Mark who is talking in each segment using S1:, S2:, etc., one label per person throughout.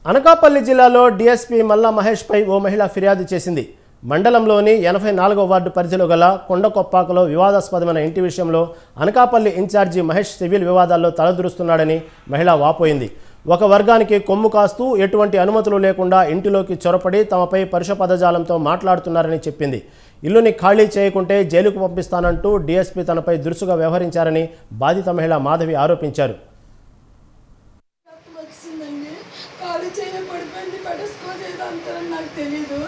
S1: అనకాపల్లి జిల్లాలో డీఎస్పీ మల్లా మహేష్పై ఓ మహిళ ఫిర్యాదు చేసింది మండలంలోని ఎనభై నాలుగో వార్డు పరిధిలో గల కొండకొప్పాకలో వివాదాస్పదమైన ఇంటి విషయంలో అనకాపల్లి ఇన్ఛార్జి మహేష్ సివిల్ వివాదాల్లో తలదూరుస్తున్నాడని మహిళ వాపోయింది ఒక వర్గానికి కొమ్ము కాస్తూ ఎటువంటి అనుమతులు లేకుండా ఇంటిలోకి చొరపడి తమపై పరుష పదజాలంతో మాట్లాడుతున్నారని చెప్పింది ఇల్లుని ఖాళీ చేయకుంటే జైలుకు పంపిస్తానంటూ డీఎస్పీ తనపై దురుసుగా వ్యవహరించారని బాధిత మహిళ మాధవి ఆరోపించారు
S2: రక్తం వచ్చిందండి కాలు చేయడం పడిపోయింది పడేసుకోలేదు అంతా నాకు తెలీదు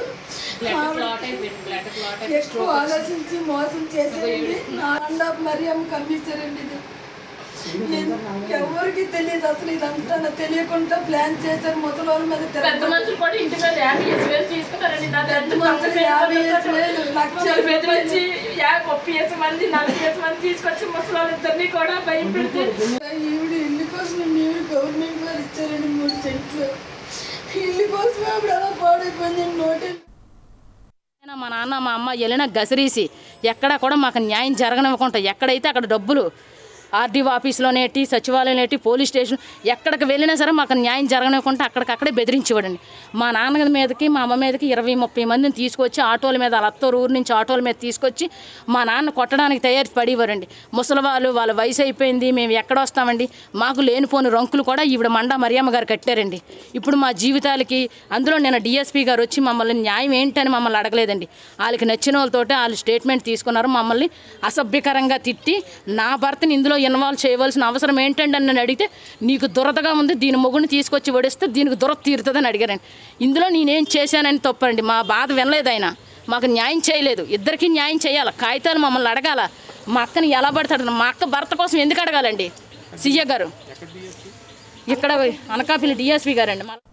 S2: ఎక్కువ ఆలోచించి మోసం చేసేయండి నా అండ్ ఆఫ్ మరియం కమ్మించారండి ఇది ఎన్- ఎవరికి తెలియదు అసలు ఇదంతా నాకు తెలియకుండా ప్లాన్ చేశారు ముసలి మీద
S3: పెద్ద
S2: తిరగబడి.
S3: మనుషులు కూడా ఇంటి మీద యాభై వేసి వేలు తీసుకున్నారండి నా
S2: పెద్ద మనుషులు యాభై వేసి వేలు, లక్ష
S3: మమ్మల్ని బెదిరించి యాభై ముప్పై వేసి మంది నలభై వేసి మంది తీసుకొచ్చి ముసలి ఇద్దరిని కూడా భయపెడితే
S2: ఈవిడ ఇల్లు కోసం ఈవిడ గవర్నమెంట్ వారు ఇచ్చారండి మూడు సెంట్లు ఇల్లు కోసమే ఆవిడ అలా పాడైపోయింది నోటి
S4: అయినా మా నాన్న మా అమ్మ వెళ్ళిన గసిరీసి ఎక్కడ కూడా మాకు న్యాయం జరగనివ్వకుండా ఎక్కడైతే అక్కడ డబ్బులు ఆర్డీఓ ఆఫీస్లోనేటి సచివాలయంలోనేటి పోలీస్ స్టేషన్ ఎక్కడికి వెళ్ళినా సరే మాకు న్యాయం జరగనివ్వకుండా అక్కడికక్కడే బెదిరించేవాడండి మా నాన్న మీదకి మా అమ్మ మీదకి ఇరవై ముప్పై మందిని తీసుకొచ్చి ఆటోల మీద వాళ్ళ అత్తోరు ఊరు నుంచి ఆటోల మీద తీసుకొచ్చి మా నాన్న కొట్టడానికి తయారు పడేవారండి ముసలి వాళ్ళు వాళ్ళ వయసు అయిపోయింది మేము ఎక్కడ వస్తామండి మాకు లేనిపోని రంకులు కూడా ఈవిడ మండా మరియమ్మ గారు కట్టారండి ఇప్పుడు మా జీవితాలకి అందులో నేను డిఎస్పీ గారు వచ్చి మమ్మల్ని న్యాయం ఏంటని మమ్మల్ని అడగలేదండి వాళ్ళకి నచ్చిన వాళ్ళతోటి వాళ్ళు స్టేట్మెంట్ తీసుకున్నారు మమ్మల్ని అసభ్యకరంగా తిట్టి నా భర్తని ఇందులో ఇన్వాల్వ్ చేయవలసిన అవసరం ఏంటండి అని నన్ను అడిగితే నీకు దురదగా ఉంది దీని మొగుని తీసుకొచ్చి వడిస్తే దీనికి దురద తీరుతుందని అడిగారండి ఇందులో నేనేం చేశానని తప్పండి మా బాధ వినలేదు ఆయన మాకు న్యాయం చేయలేదు ఇద్దరికి న్యాయం చేయాలి కాగితాలు మమ్మల్ని అడగాల మా అక్కని ఎలా పడతాడు మా అక్క భర్త కోసం ఎందుకు అడగాలండి సీఏ గారు ఇక్కడ అనకాపల్లి డిఎస్పీ గారండి